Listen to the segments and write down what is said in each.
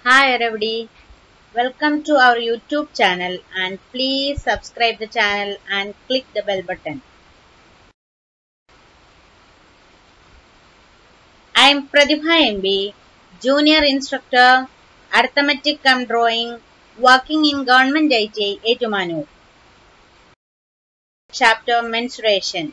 Hi everybody, welcome to our YouTube channel and please subscribe the channel and click the bell button. I am Pratibha MB, Junior Instructor, Arithmetic cum Drawing, working in Government ITI, Etumanur. Chapter Mensuration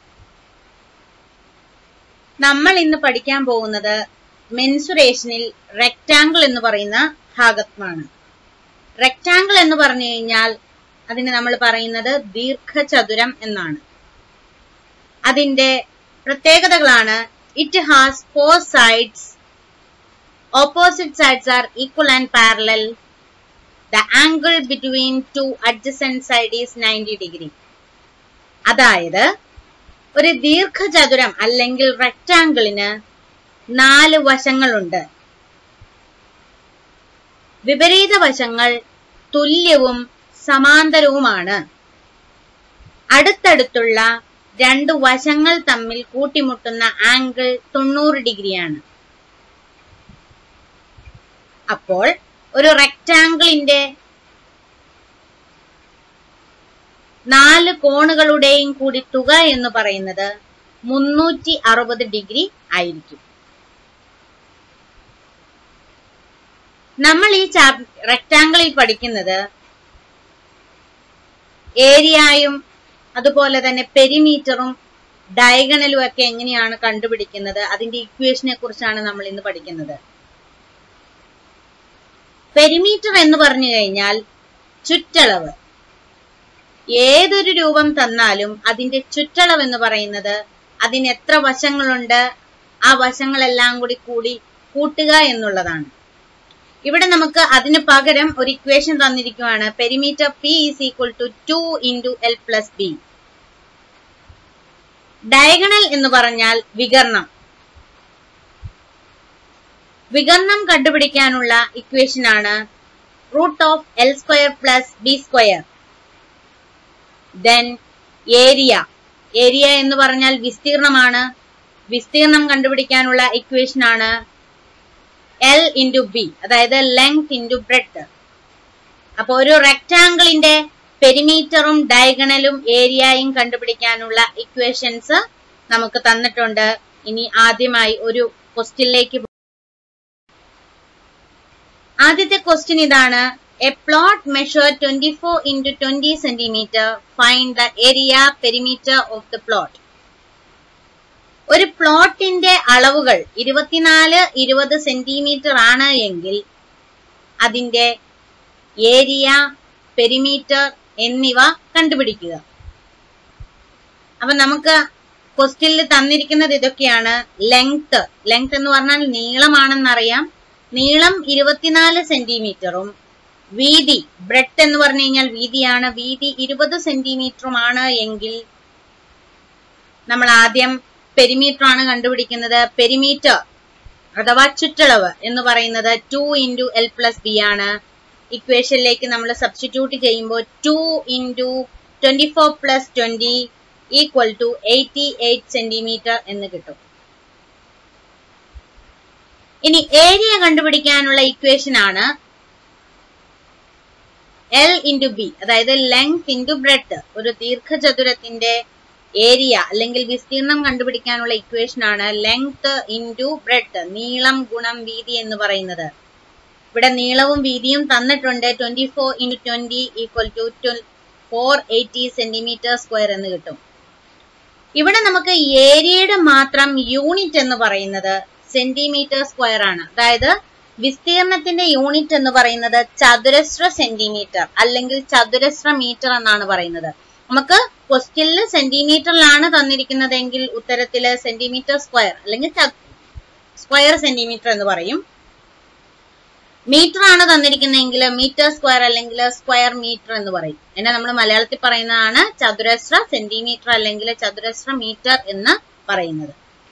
നമ്മൾ ഇന്ന് പഠിക്കാൻ പോകുന്നത് മെൻസുറേഷനിൽ rectangle എന്ന് പറയുന്ന ഭാഗത്താണ് rectangle എന്ന് പറഞ്ഞു കഴിഞ്ഞാൽ അതിന് നമ്മൾ പറയുന്നത് ദീർഘചതുരം എന്നാണ് അതിന്റെ പ്രത്യേകതകളാണ് it has four sides opposite sides are equal and parallel the angle between two adjacent side is ninety degree അതായത് ഒരു ദീർഘചതുരം അല്ലെങ്കിൽ റെക്റ്റാങ്കിളിന് നാല് വശങ്ങളുണ്ട് വിപരീത വശങ്ങൾ തുല്യവും സമാന്തരവുമാണ് അടുത്തടുത്തുള്ള രണ്ട് വശങ്ങൾ തമ്മിൽ കൂട്ടിമുട്ടുന്ന ആംഗിൾ തൊണ്ണൂറ് ഡിഗ്രിയാണ് അപ്പോൾ ഒരു റെക്റ്റാങ്കിളിന്റെ നാല് കോണുകളുടെയും കൂടി തുക എന്ന് പറയുന്നത് മുന്നൂറ്റി അറുപത് ഡിഗ്രി ആയിരിക്കും നമ്മൾ ഈ റെക്റ്റാങ്കിളിൽ പഠിക്കുന്നത് ഏരിയയും അതുപോലെ തന്നെ പെരിമീറ്ററും ഡയഗണലും ഒക്കെ എങ്ങനെയാണ് കണ്ടുപിടിക്കുന്നത് അതിന്റെ ഇക്വേഷനെ കുറിച്ചാണ് നമ്മൾ ഇന്ന് പഠിക്കുന്നത് പെരിമീറ്റർ എന്ന് പറഞ്ഞു കഴിഞ്ഞാൽ ചുറ്റളവ് ഏതൊരു രൂപം തന്നാലും അതിന്റെ ചുറ്റളവ് എന്ന് പറയുന്നത് അതിന് എത്ര വശങ്ങളുണ്ട് ആ വശങ്ങളെല്ലാം കൂടി കൂടി കൂട്ടുക എന്നുള്ളതാണ് ഇവിടെ നമുക്ക് അതിന് പകരം ഒരു ഇക്വേഷൻ തന്നിരിക്കുകയാണ് perimeter P is equal to two into L plus B diagonal എന്ന് പറഞ്ഞാൽ വികർണം വികർണം കണ്ടുപിടിക്കാനുള്ള ഇക്വേഷൻ ആണ് root of L square plus B square then area area എന്ന് പറഞ്ഞാൽ വിസ്തീർണമാണ് വിസ്തീർണം കണ്ടുപിടിക്കാനുള്ള ഇക്വേഷൻ ആണ് എൽ ഇൻറ്റു ബി അതായത് ലെങ്ത് ഇൻറ്റു ബ്രെഡ് അപ്പൊ ഒരു റെക്റ്റാങ്കിളിന്റെ പെരിമീറ്ററും ഡയഗണലും ഏരിയയും കണ്ടുപിടിക്കാനുള്ള ഇക്വേഷൻസ് നമുക്ക് തന്നിട്ടുണ്ട് ഇനി ആദ്യമായി ഒരു ക്വസ്റ്റ്യനിലേക്ക് ആദ്യത്തെ ക്വസ്റ്റ്യൻ ഇതാണ് a plot measure twenty four into twenty centimetre find the area perimeter of the plot ഒരു പ്ലോട്ടിന്റെ അളവുകൾ ഇരുപത്തിനാല് ഇരുപത് സെന്റിമീറ്റർ ആണ് എങ്കിൽ അതിന്റെ ഏരിയ പെരിമീറ്റർ എന്നിവ കണ്ടുപിടിക്കുക അപ്പൊ നമുക്ക് ക്വസ്റ്റ്യനിൽ തന്നിരിക്കുന്നത് ഇതൊക്കെയാണ് ലെങ്ത് ലെങ്ത് എന്ന് പറഞ്ഞാൽ നീളമാണെന്നറിയാം നീളം ഇരുപത്തിനാല് സെന്റിമീറ്ററും വീതി ബ്രെഡ് എന്ന് പറഞ്ഞു കഴിഞ്ഞാൽ വീതിയാണ് വീതി ഇരുപത് സെന്റിമീറ്ററുമാണ് എങ്കിൽ നമ്മൾ ആദ്യം പെരിമീറ്റർ ആണ് കണ്ടുപിടിക്കുന്നത് പെരിമീറ്റർ അഥവാ ചുറ്റളവ് എന്ന് പറയുന്നത് two into L plus B ആണ് ഇക്വേഷനിലേക്ക് നമ്മൾ സബ്സ്റ്റിറ്റ്യൂട്ട് ചെയ്യുമ്പോൾ two into twenty four plus twenty equal to eighty eight centimetre എന്ന് കിട്ടും ഇനി ഏരിയ കണ്ടുപിടിക്കാനുള്ള ഇക്വേഷൻ ആണ് എൽ ഇൻറ്റു ബി അതായത് ലെങ്ത് ഇൻറ്റു ബ്രെഡ് ഒരു ദീർഘചതുരത്തിന്റെ ഏരിയ അല്ലെങ്കിൽ വിസ്തീർണം കണ്ടുപിടിക്കാനുള്ള ഇക്വേഷൻ ആണ് ലെങ്ത് ഇൻറ്റു ബ്രെഡ് നീളം ഗുണം വീതി എന്ന് പറയുന്നത് ഇവിടെ നീളവും വീതിയും തന്നിട്ടുണ്ട് twenty four into twenty equal to four eighty centimetre square എന്ന് കിട്ടും ഇവിടെ നമുക്ക് ഏരിയയുടെ മാത്രം യൂണിറ്റ് എന്ന് പറയുന്നത് സെന്റിമീറ്റർ സ്ക്വയർ ആണ് അതായത് വിസ്തീർണത്തിന്റെ യൂണിറ്റ് എന്ന് പറയുന്നത് ചതുരശ്ര സെന്റിമീറ്റർ അല്ലെങ്കിൽ ചതുരശ്ര മീറ്റർ എന്നാണ് പറയുന്നത് നമുക്ക് ക്വസ്റ്റ്യനിൽ സെന്റിമീറ്ററിലാണ് തന്നിരിക്കുന്നതെങ്കിൽ ഉത്തരത്തില് സെന്റിമീറ്റർ സ്ക്വയർ അല്ലെങ്കിൽ സ്ക്വയർ സെന്റിമീറ്റർ എന്ന് പറയും മീറ്റർ ആണ് തന്നിരിക്കുന്നതെങ്കിൽ മീറ്റർ സ്ക്വയർ അല്ലെങ്കിൽ സ്ക്വയർ മീറ്റർ എന്ന് പറയും എന്നെ നമ്മൾ മലയാളത്തിൽ പറയുന്നതാണ് ചതുരശ്ര സെന്റിമീറ്റർ അല്ലെങ്കിൽ ചതുരശ്ര മീറ്റർ എന്ന് പറയുന്നത്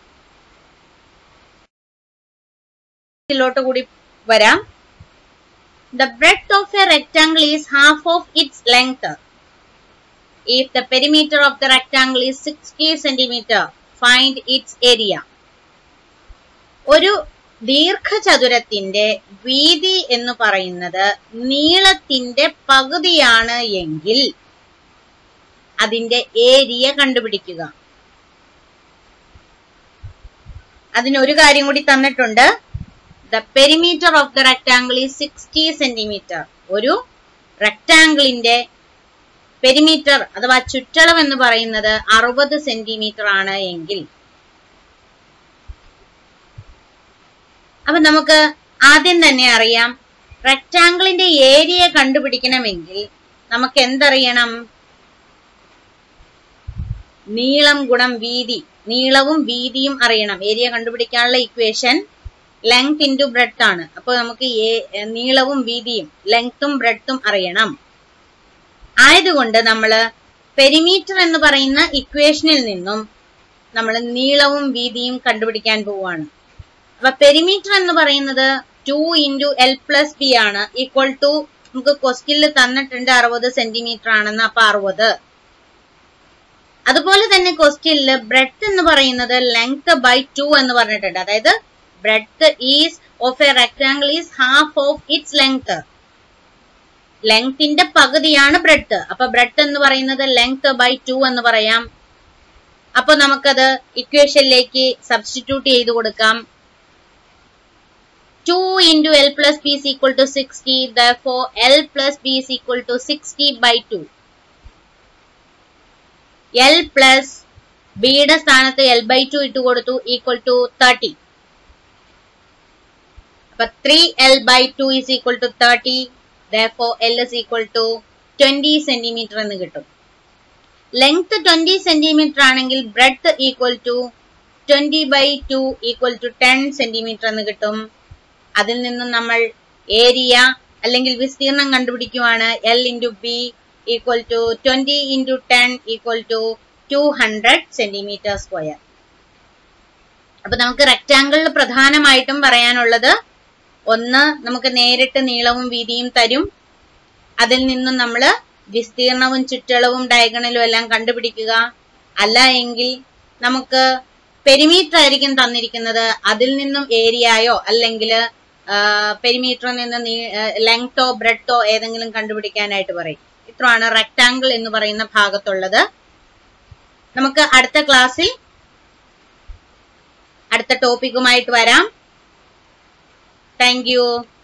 ിലോട്ട് കൂടി വരാം the breadth of a rectangle is half of its length if the perimeter of the rectangle is sixty centimetre find its area ഒരു ദീർഘചതുരത്തിന്റെ വീതി എന്ന് പറയുന്നത് നീളത്തിന്റെ പകുതിയാണ് എങ്കിൽ അതിന്റെ ഏരിയ കണ്ടുപിടിക്കുക അതിനൊരു കാര്യം കൂടി തന്നിട്ടുണ്ട് the perimeter of the rectangle is sixty centimetre ഒരു റെക്ടാംഗിളിന്റെ പെരിമീറ്റർ അഥവാ ചുറ്റളവ് എന്ന് പറയുന്നത് അറുപത് സെന്റിമീറ്റർ ആണ് എങ്കിൽ അപ്പൊ നമുക്ക് ആദ്യം തന്നെ അറിയാം റെക്ടാംഗിളിന്റെ ഏരിയ കണ്ടുപിടിക്കണമെങ്കിൽ നമുക്ക് എന്തറിയണം നീളം ഗുണം വീതി നീളവും വീതിയും അറിയണം ഏരിയ കണ്ടുപിടിക്കാനുള്ള ഇക്വേഷൻ ലെങ്ത് ഇൻറ്റു ബ്രെഡ് ആണ് അപ്പൊ നമുക്ക് നീളവും വീതിയും ലെങ്ത്തും ബ്രെഡും അറിയണം ആയതുകൊണ്ട് നമ്മൾ പെരിമീറ്റർ എന്ന് പറയുന്ന ഇക്വേഷനിൽ നിന്നും നമ്മൾ നീളവും വീതിയും കണ്ടുപിടിക്കാൻ പോവാണ് അപ്പൊ പെരിമീറ്റർ എന്ന് പറയുന്നത് two into L plus B ആണ് ഈക്വൽ ടു നമുക്ക് ക്വസ്റ്റ്യനിൽ തന്നിട്ടുണ്ട് അറുപത് സെന്റിമീറ്റർ ആണെന്ന് അപ്പൊ അറുപത് അതുപോലെ തന്നെ ക്വസ്റ്റ്യനിൽ ബ്രെഡ് എന്ന് പറയുന്നത് ലെങ്ത് ബൈ ടു എന്ന് പറഞ്ഞിട്ടുണ്ട് അതായത് breadth is of a rectangle is half of its length ലെങ്ത്തിന്റെ പകുതിയാണ് ബ്രെഡ് അപ്പൊ ബ്രെഡ് എന്ന് പറയുന്നത് ലെങ്ത് ബൈ ടു എന്ന് പറയാം അപ്പൊ നമുക്കത് ഇക്വേഷനിലേക്ക് സബ്സ്റ്റിറ്റ്യൂട്ട് ചെയ്ത് കൊടുക്കാം two into L plus B is equal to sixty therefore L plus B is equal to sixty by two L plus ബിയുടെ സ്ഥാനത്ത് എൽ ബൈ ടു ഇട്ട് കൊടുത്തു ഈക്വൽ ടു തേർട്ടി അപ്പൊ three L by two is equal to thirty therefore L is equal to twenty centimetre എന്ന് കിട്ടും length twenty centimetre ആണെങ്കിൽ breadth equal to twenty by two equal to ten centimetre എന്ന് കിട്ടും അതിൽ നിന്നും നമ്മൾ area അല്ലെങ്കിൽ വിസ്തീർണം കണ്ടുപിടിക്കുവാണ് L into B equal to twenty into ten equal to two hundred centimetre square അപ്പൊ നമുക്ക് റെക്റ്റാങ്കിളിൽ പ്രധാനമായിട്ടും പറയാനുള്ളത് ഒന്ന് നമുക്ക് നേരിട്ട് നീളവും വീതിയും തരും അതിൽ നിന്നും നമ്മൾ വിസ്തീർണവും ചുറ്റളവും ഡയഗണലും എല്ലാം കണ്ടുപിടിക്കുക അല്ല എങ്കിൽ നമുക്ക് പെരിമീറ്റർ ആയിരിക്കും തന്നിരിക്കുന്നത് അതിൽ നിന്നും ഏരിയയോ അല്ലെങ്കിൽ പെരിമീറ്ററിൽ നിന്ന് ലെങ്തോ ബ്രെഡോ ഏതെങ്കിലും കണ്ടുപിടിക്കാനായിട്ട് പറയും ഇത്രയാണ് റെക്ടാങ്കിൾ എന്ന് പറയുന്ന ഭാഗത്തുള്ളത് നമുക്ക് അടുത്ത ക്ലാസ്സിൽ അടുത്ത ടോപ്പിക്കുമായിട്ട് വരാം താങ്ക് യു